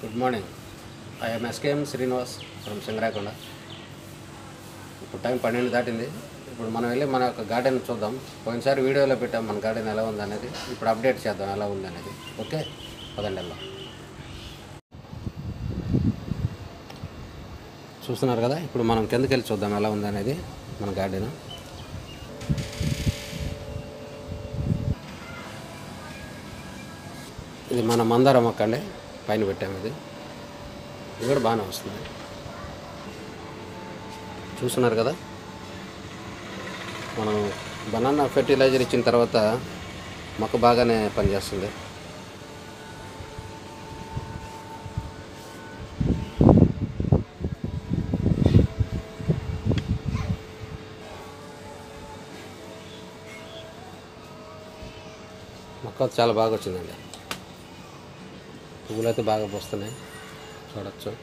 good morning I'm SKM Srinivas from Singarakonda ఇప్పుడు time పన్నెండు దాటింది ఇప్పుడు మనం వెళ్ళి మన యొక్క గార్డెన్ చూద్దాం పోయినసారి వీడియోలో పెట్టాం మన గార్డెన్ ఎలా ఉంది అనేది ఇప్పుడు అప్డేట్ చేద్దాం ఎలా ఉంది అనేది ఓకే పదండి వెళ్దాం చూస్తున్నారు కదా ఇప్పుడు మనం కిందకి వెళ్ళి చూద్దాం ఎలా ఉంది అనేది మన గార్డెన్ ఇది మన మందార మొక్క అండి పైన పెట్టాము ఇది ఇది కూడా బాగానే వస్తుంది చూస్తున్నారు కదా మనం బనానా ఫెర్టిలైజర్ ఇచ్చిన తర్వాత మొక్క బాగానే పనిచేస్తుంది మొక్క చాలా బాగా వచ్చిందండి పువ్వులు అయితే బాగా పోస్తున్నాయి చూడొచ్చు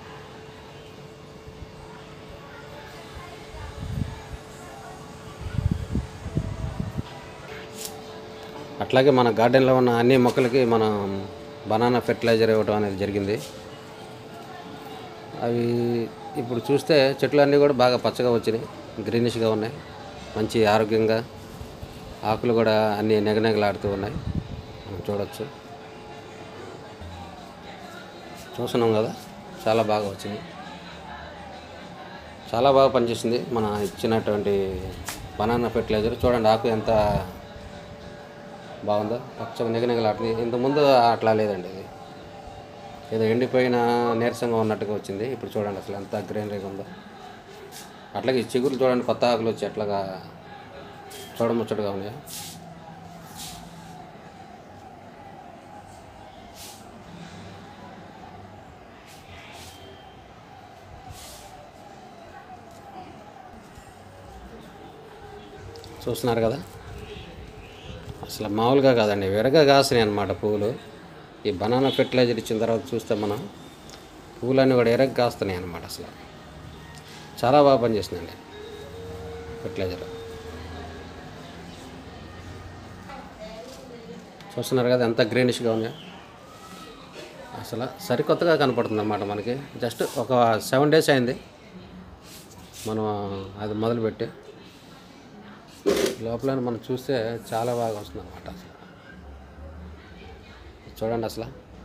అట్లాగే మన గార్డెన్లో ఉన్న అన్ని మొక్కలకి మనం బనానా ఫెర్టిలైజర్ ఇవ్వడం అనేది జరిగింది అవి ఇప్పుడు చూస్తే చెట్లు అన్నీ కూడా బాగా పచ్చగా వచ్చినాయి గ్రీనిష్గా ఉన్నాయి మంచి ఆరోగ్యంగా ఆకులు కూడా అన్నీ నెగనెగలాడుతూ ఉన్నాయి మనం చూడొచ్చు చూస్తున్నాం కదా చాలా బాగా వచ్చింది చాలా బాగా పనిచేసింది మన ఇచ్చినటువంటి బనానా ఫెర్టిలైజర్ చూడండి ఆకు ఎంత బాగుందో పచ్చగా నిగనిగలాడుతుంది ఇంతకుముందు అట్లా లేదండి ఇది ఏదో ఎండిపోయిన నీరసంగా ఉన్నట్టుగా వచ్చింది ఇప్పుడు చూడండి అసలు ఎంత గ్రీనరీగా ఉందో అట్లాగే ఈ చిగురు చూడండి కొత్త ఆకులు వచ్చి అట్లాగా చూడముచ్చటగా ఉన్నాయా చూస్తున్నారు కదా అసలు మామూలుగా కాదండి విరగా కాసినాయి అనమాట పువ్వులు ఈ బనానా ఫెర్టిలైజర్ ఇచ్చిన తర్వాత చూస్తే మనం పువ్వులన్నీ కూడా ఎరగ కాస్తున్నాయి అనమాట అసలు చాలా బాగా పనిచేసిందండి ఫెర్టిలైజర్ చూస్తున్నారు కదా ఎంత గ్రీనిష్గా ఉంది అసలు సరికొత్తగా కనపడుతుంది అన్నమాట మనకి జస్ట్ ఒక సెవెన్ డేస్ అయింది మనం అది మొదలుపెట్టి లోపల మనం చూస్తే చాలా బాగా వస్తుంది అనమాట అసలు చూడండి అసలు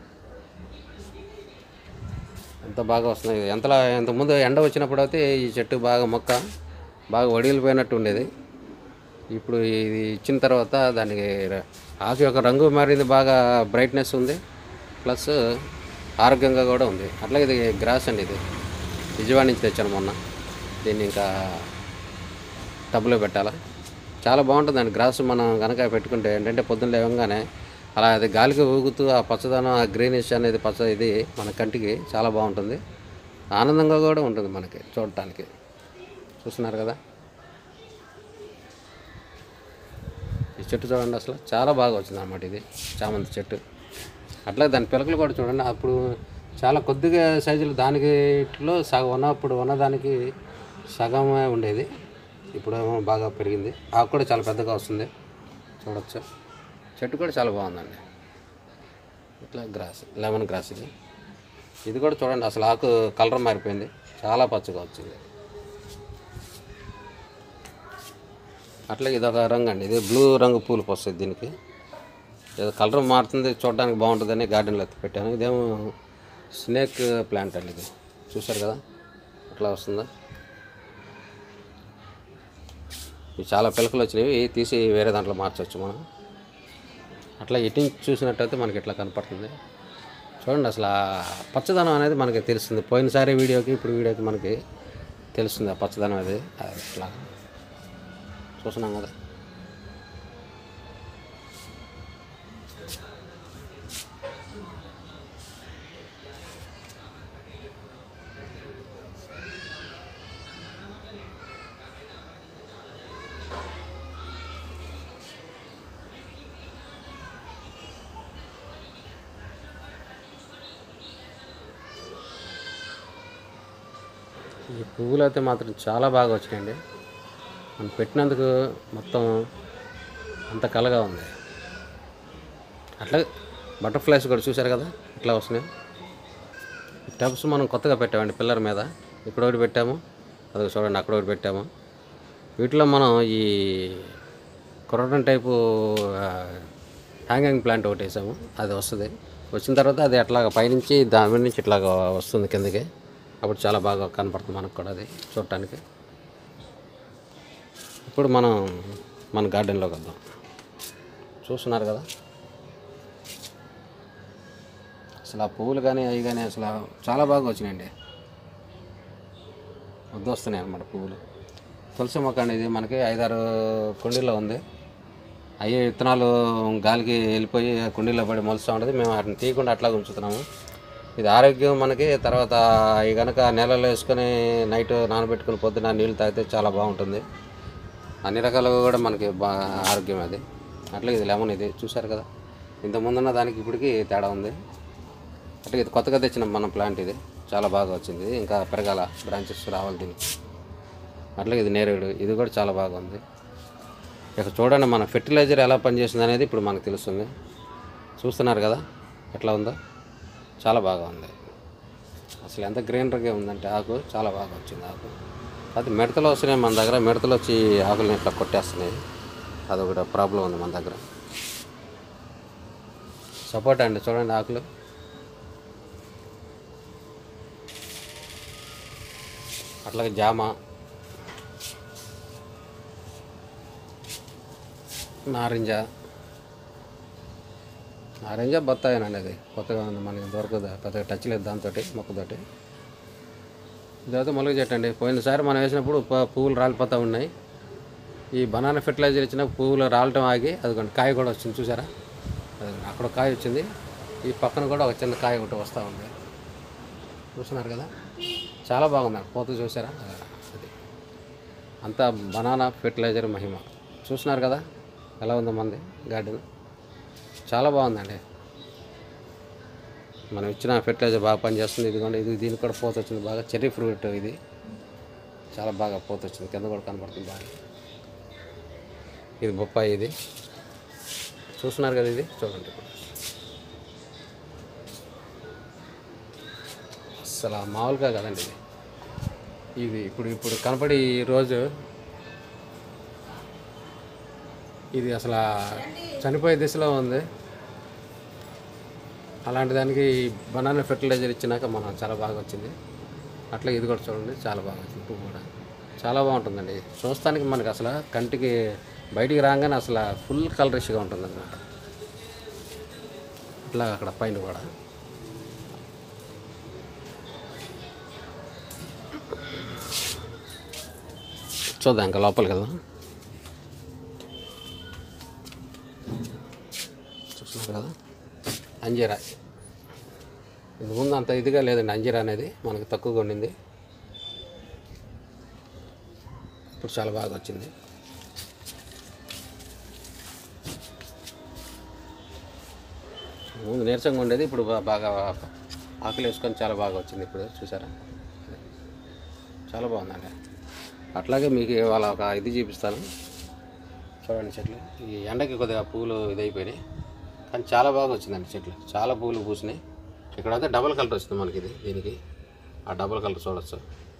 ఎంత బాగా వస్తుంది ఎంతలా ఇంతకుముందు ఎండ వచ్చినప్పుడు అయితే ఈ చెట్టు బాగా మొక్క బాగా వడిలిపోయినట్టు ఉండేది ఇప్పుడు ఇది ఇచ్చిన తర్వాత దానికి ర- ఆకు యొక్క రంగు మారింది బాగా బ్రైట్నెస్ ఉంది ప్లస్ ఆరోగ్యంగా కూడా ఉంది అట్లాగే ఇది గ్రాస్ అండి ఇది విజయవాడ నుంచి తెచ్చాను మొన్న దీన్ని ఇంకా టబ్లో పెట్టాలా చాలా బాగుంటుందండి గ్రాస్ మనం కనుక పెట్టుకుంటే ఏంటంటే పొద్దున్న లేవగానే అలా అది గాలికి ఊగుతూ ఆ పచ్చదనం ఆ గ్రీనిష్ అనేది పచ్చ ఇది మన కంటికి చాలా బాగుంటుంది ఆనందంగా కూడా ఉంటుంది మనకి చూడటానికి చూస్తున్నారు కదా ఈ చెట్టు చూడండి అసలు చాలా బాగా వచ్చింది అన్నమాట ఇది చామంతి చెట్టు అట్లా దాని పిలకలు కూడా చూడండి అప్పుడు చాలా కొద్దిగా సైజులు దానికి ఇట్లో సగం ఉన్నప్పుడు ఉన్నదానికి సగమే ఉండేది ఇప్పుడేమో బాగా పెరిగింది ఆకు కూడా చాలా పెద్దగా వస్తుంది చూడొచ్చు చెట్టు కూడా చాలా బాగుందండి ఇట్లా గ్రాస్ లెమన్ గ్రాస్ ఇది ఇది కూడా చూడండి అసలు ఆకు కలర్ మారిపోయింది చాలా పచ్చగా వచ్చింది అట్లా ఇదొక రంగు అండి ఇది బ్లూ రంగు పూలు వస్తుంది దీనికి ఏదో కలర్ మారుతుంది చూడడానికి బాగుంటుందని గార్డెన్లో ఎత్తి పెట్టాను ఇదేమో స్నేక్ ప్లాంట్ అండి ఇది చూసారు కదా అట్లా వస్తుందా ఇవి చాలా పిలకలు వచ్చినవి ఇవి తీసి వేరే దాంట్లో మార్చవచ్చు మనం అట్లా ఇటు నుంచి చూసినట్టయితే మనకి ఇట్లా కనపడుతుంది చూడండి అసలు ఆ పచ్చదనం అనేది మనకి తెలుస్తుంది పోయినసారి వీడియోకి ఇప్పుడు వీడియోకి మనకి తెలుస్తుంది ఆ పచ్చదనం అది అది ఇట్లా చూస్తున్నాం కదా ఈ పువ్వులు అయితే మాత్రం చాలా బాగా వచ్చినాయండి మనం పెట్టినందుకు మొత్తం అంత కలగా ఉంది అట్లా బటర్ఫ్లైస్ కూడా చూశారు కదా ఇట్లా వస్తున్నాయి టబ్స్ మనం కొత్తగా పెట్టామండి పిల్లర్ మీద ఇక్కడ ఒకటి పెట్టాము అది చూడండి అక్కడ ఒకటి పెట్టాము వీటిలో మనం ఈ కొరటన్ టైపు హ్యాంగింగ్ ప్లాంట్ ఒకటి వేసాము అది వస్తుంది వచ్చిన తర్వాత అది అట్లాగా పైనుంచి దాని మీద నుంచి ఇట్లాగా వస్తుంది కిందకి అప్పుడు చాలా బాగా కనపడుతుంది మనకు కూడా అది చూడటానికి ఇప్పుడు మనం మన గార్డెన్లోకి వద్దాం చూస్తున్నారు కదా అసలు ఆ పువ్వులు కానీ అవి కానీ అసలు చాలా బాగా వచ్చినాయండి వద్దు వస్తున్నాయి అన్నమాట పువ్వులు తులసి మొక్క అనేది మనకి ఐదారు కుండీల్లో ఉంది అయ్యే విత్తనాలు గాలికి వెళ్ళిపోయి ఆ కుండీలో పడి మొలుస్తూ ఉంటుంది మేము వాటిని తీయకుండా అట్లా ఉంచుతున్నాము ఇది ఆరోగ్యం మనకి తర్వాత ఈ కనుక నీళ్ళలో వేసుకొని నైట్ నానబెట్టుకుని పొద్దున నీళ్ళు తాగితే చాలా బాగుంటుంది అన్ని రకాలుగా కూడా మనకి బా ఆరోగ్యం అది అట్లా ఇది లెమన్ ఇది చూసారు కదా ఇంత ముందున్న దానికి ఇప్పటికి తేడా ఉంది అట్లా ఇది కొత్తగా తెచ్చిన మన ప్లాంట్ ఇది చాలా బాగా వచ్చింది ఇంకా పెరగాల బ్రాంచెస్ రావాలి దీనికి అట్లా ఇది నేరేడు ఇది కూడా చాలా బాగా ఉంది ఇక చూడండి మన ఫెర్టిలైజర్ ఎలా పనిచేస్తుంది అనేది ఇప్పుడు మనకు తెలుస్తుంది చూస్తున్నారు కదా ఎట్లా ఉందో చాలా బాగా ఉంది అసలు ఎంత గ్రీనరీగా ఉందంటే ఆకు చాలా బాగా వచ్చింది ఆకు అది మిడతలు వస్తున్నాయి మన దగ్గర మిడతలు వచ్చి ఆకులను ఇట్లా కొట్టేస్తున్నాయి అదొకటి ప్రాబ్లం ఉంది మన దగ్గర సపోర్ట్ అండి చూడండి ఆకులు అట్లాగే జామ నారింజ నారింజ బత్తాయినండి అది కొత్తగా ఉంది మనకి దొరకదు పెద్దగా టచ్ లేదు దాంతో మొక్కతోటి ఇదైతే మొలక చెట్టు అండి పోయినసారి మనం వేసినప్పుడు ప- పువ్వులు రాలిపోతూ ఉన్నాయి ఈ బనానా ఫెర్టిలైజర్ ఇచ్చిన పువ్వులు రాలటం ఆగి అదిగోండి కాయ కూడా వచ్చింది చూసారా అది అక్కడ ఒక కాయ వచ్చింది ఈ పక్కన కూడా ఒక చిన్న కాయ ఒకటి వస్తూ ఉంది చూస్తున్నారు కదా చాలా బాగుంది పోత చూసారా అది అంతా బనానా ఫెర్టిలైజర్ మహిమ చూస్తున్నారు కదా ఎలా ఉందో మంది గార్డెన్ చాలా బాగుందండి మనం ఇచ్చిన ఫెర్టిలైజర్ బాగా పనిచేస్తుంది ఇదిగోండి ఇది దీనికి కూడా పోత వచ్చింది బాగా చెర్రీ ఫ్రూట్ ఇది చాలా బాగా పోత వచ్చింది కింద కూడా కనపడుతుంది బాగా ఇది బొప్పాయి ఇది చూస్తున్నారు కదా ఇది చూడండి ఇప్పుడు అసలు మామూలుగా కదండి ఇది ఇది ఇప్పుడు ఇప్పుడు కనపడి ఈ రోజు ఇది అసలు చనిపోయే దిశలో ఉంది అలాంటి దానికి బనానా ఫెర్టిలైజర్ ఇచ్చినాక మనం చాలా బాగా వచ్చింది అట్లా ఇది కూడా చూడండి చాలా బాగా వచ్చింది పువ్వు కూడా చాలా బాగుంటుందండి చూస్తానికి మనకి అసలు కంటికి బయటికి రాగానే అసలు ఫుల్ కలరిష్గా ఉంటుంది అనమాట అట్లా అక్కడ పైన కూడా చూద్దాం ఇంకా లోపలికి వెళ్దాం చూస్తున్నారు కదా అంజీరా ఇది ముందు అంత ఇదిగా లేదండి అంజీరా అనేది మనకి తక్కువగా ఉండింది ఇప్పుడు చాలా బాగా వచ్చింది ముందు నీరసంగా ఉండేది ఇప్పుడు బా- బాగా ఆకలి వేసుకొని చాలా బాగా వచ్చింది ఇప్పుడు చూసారా చాలా బాగుందండి అట్లాగే మీకు ఇవాళ ఒక ఇది చూపిస్తాను చూడండి చెట్లు ఈ ఎండకి కొద్దిగా పువ్వులు ఇదైపోయినాయి కానీ చాలా బాగా వచ్చిందండి చెట్లు చాలా పువ్వులు పూసినాయి ఇక్కడైతే డబల్ కలర్ వచ్చింది మనకి ఇది దీనికి ఆ డబల్ కలర్ చూడొచ్చు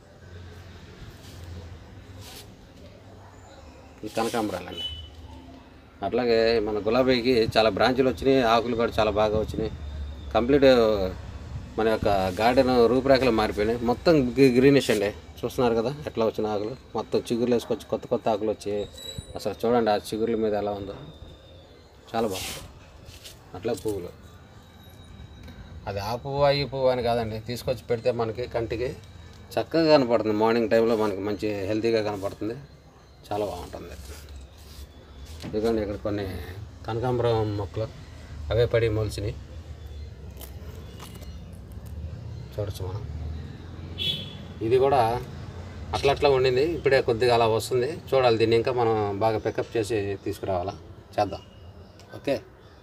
ఈ కనకాంబరాలండి అట్లాగే మన గులాబీకి చాలా బ్రాంచులు వచ్చినాయి ఆకులు కూడా చాలా బాగా వచ్చినాయి కంప్లీట్ మన యొక్క గార్డెన్ రూపురేఖలు మారిపోయినాయి మొత్తం గ్రీనిష్ అండి చూస్తున్నారు కదా ఎట్లా వచ్చిన ఆకులు మొత్తం చిగురులు వేసుకొచ్చి కొత్త కొత్త ఆకులు వచ్చి అసలు చూడండి ఆ చిగుర్ల మీద ఎలా ఉందో చాలా బాగుంది అట్లా పువ్వులు అది ఆ పువ్వు ఈ పువ్వు అని కాదండి తీసుకొచ్చి పెడితే మనకి కంటికి చక్కగా కనపడుతుంది మార్నింగ్ టైంలో మనకి మంచి హెల్తీగా కనపడుతుంది చాలా బాగుంటుంది ఇదిగోండి ఇక్కడ కొన్ని కనకాంబరం మొక్కలు అవే పడి మొలిచినాయి చూడొచ్చు మనం ఇది కూడా అట్లా అట్లా ఉండింది ఇప్పుడే కొద్దిగా అలా వస్తుంది చూడాలి దీన్ని ఇంకా మనం బాగా పికప్ చేసి తీసుకురావాలా చేద్దాం ఓకే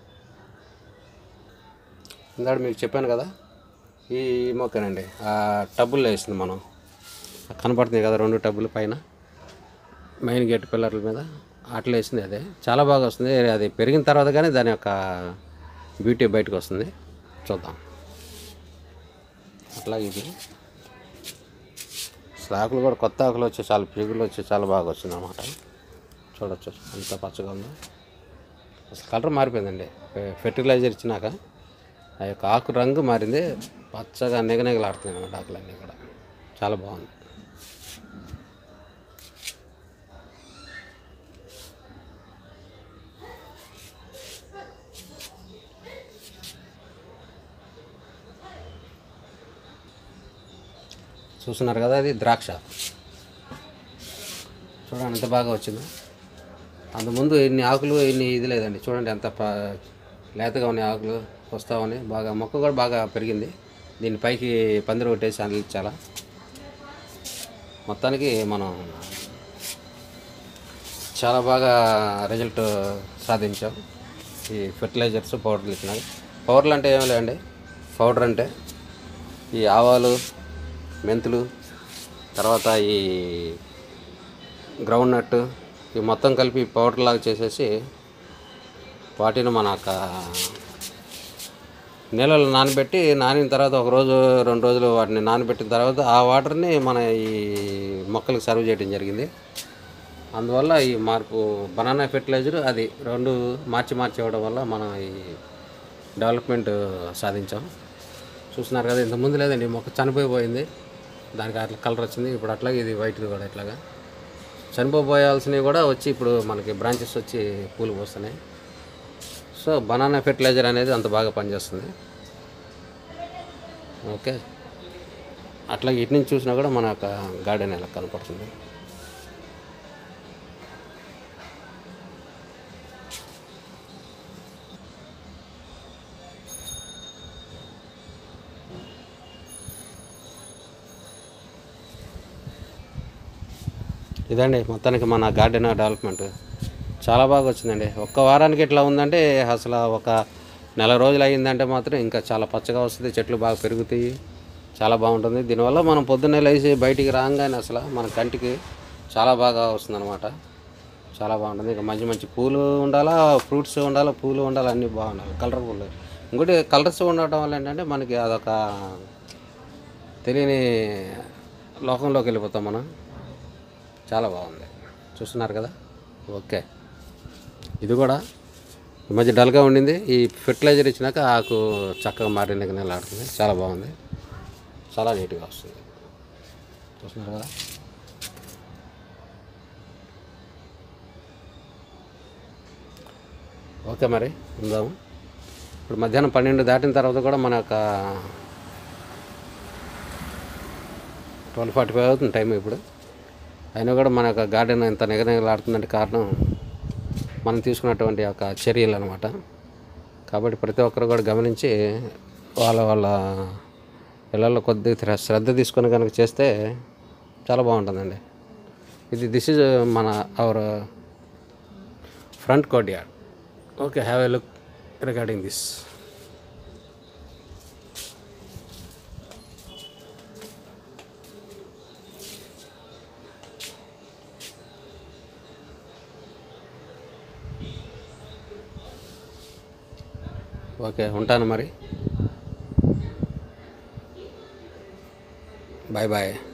ఇందాక మీకు చెప్పాను కదా ఈ మొక్కనండి ఆ టబ్బుల్లో వేసింది మనం కనపడుతుంది కదా రెండు టబ్బుల పైన మెయిన్ గేట్ పిల్లర్ల మీద అట్లా వేసింది అదే చాలా బాగా వస్తుంది అది పెరిగిన తర్వాత కానీ దాని యొక్క బ్యూటీ బయటకు వస్తుంది చూద్దాం అట్లా ఇది అసలు ఆకులు కూడా కొత్త ఆకులు వచ్చి చాలా పిగులు వచ్చి చాలా బాగా వచ్చింది అనమాట చూడొచ్చు ఎంత పచ్చగా ఉందో అసలు కలర్ మారిపోయిందండి ఫె- ఫెర్టిలైజర్ ఇచ్చినాక ఆ యొక్క ఆకు రంగు మారింది పచ్చగా నిగనిగలాడుతున్నాయి అన్నమాట ఆకులన్నీ కూడా చాలా బాగుంది చూస్తున్నారు కదా అది ద్రాక్ష చూడండి ఎంత బాగా వచ్చిందో అంతకుముందు ఎన్ని ఆకులు ఎన్ని ఇది లేదండి చూడండి ఎంత ప- లేతగా ఉన్నాయి ఆకులు వస్తా ఉన్నాయి బాగా మొక్క కూడా బాగా పెరిగింది దీని పైకి పందిరి కొట్టేసి అందించాలా మొత్తానికి మనం చాలా బాగా రిజల్ట్ సాధించాం ఈ ఫెర్టిలైజర్స్ పౌడర్లు ఇచ్చినాక పౌడర్లు అంటే ఏం లేదండి పౌడర్ అంటే ఈ ఆవాలు మెంతులు తర్వాత ఈ గ్రౌండ్ నట్ ఇవి మొత్తం కలిపి పౌడర్ లాగా చేసేసి వాటిని మన యొక్క నీళ్ళలో నానబెట్టి నానిన తర్వాత ఒక రోజు రెండు రోజులు వాటిని నానబెట్టిన తర్వాత ఆ వాటర్ని మన ఈ మొక్కలకు సర్వ్ చేయడం జరిగింది అందువల్ల ఈ మార్పు బనానా ఫెర్టిలైజర్ అది రెండు మార్చి మార్చి ఇవ్వడం వల్ల మనం ఈ డెవలప్మెంట్ సాధించాం చూస్తున్నారు కదా ఇంత ముందు లేదండి ఈ మొక్క చనిపోయిపోయింది దానికి అట్లా కలర్ వచ్చింది ఇప్పుడు అట్లాగే ఇది వైట్ కూడా ఇట్లాగా చనిపోయాల్సినవి కూడా వచ్చి ఇప్పుడు మనకి బ్రాంచెస్ వచ్చి పూలు పోస్తున్నాయి సో బనానా ఫెర్టిలైజర్ అనేది అంత బాగా పనిచేస్తుంది ఓకే అట్లా ఇటు నుంచి చూసినా కూడా మన యొక్క గార్డెన్ ఎలా కనపడుతుంది ఇదండి మొత్తానికి మన గార్డెన్ డెవలప్మెంట్ చాలా బాగా వచ్చిందండి ఒక్క వారానికి ఇట్లా ఉందంటే అసలు ఒక నెల రోజులు అయ్యిందంటే మాత్రం ఇంకా చాలా పచ్చగా వస్తుంది చెట్లు బాగా పెరుగుతాయి చాలా బాగుంటుంది దీనివల్ల మనం పొద్దున్నే లేచి బయటికి రాగానే అసలు మన కంటికి చాలా బాగా వస్తుందన్నమాట చాలా బాగుంటుంది ఇంకా మంచి మంచి పూలు ఉండాలా ఫ్రూట్స్ ఉండాలా పూలు ఉండాలి అన్నీ బాగుండాలి కలర్ఫుల్ ఇంకోటి కలర్స్ ఉండటం వల్ల ఏంటంటే మనకి అదొక తెలియని లోకంలోకి వెళ్ళిపోతాం మనం చాలా బాగుంది చూస్తున్నారు కదా ఓకే ఇది కూడా ఈ మధ్య డల్గా ఉండింది ఈ ఫెర్టిలైజర్ ఇచ్చినాక ఆకు చక్కగా మారిన నెలాడుతుంది చాలా బాగుంది చాలా నీట్గా వస్తుంది చూస్తున్నారు కదా ఓకే మరి ఉందాము ఇప్పుడు మధ్యాహ్నం పన్నెండు దాటిన తర్వాత కూడా మన యొక్క ట్వెల్వ్ ఫార్టీ ఫైవ్ అవుతుంది టైం ఇప్పుడు అయినా కూడా మన యొక్క గార్డెన్ ఇంత నిగనిగలాడుతుందంటే కారణం మనం తీసుకున్నటువంటి యొక్క చర్యలు అనమాట కాబట్టి ప్రతి ఒక్కరు కూడా గమనించి వాళ్ళ వాళ్ళ పిల్లల్లో కొద్దిగా శ్ర- శ్రద్ధ తీసుకొని కనుక చేస్తే చాలా బాగుంటుందండి ఇది దిస్ ఇస్ మన our front courtyard okay have a look regarding this okay ఉంటాను మరి బాయ్ బాయ్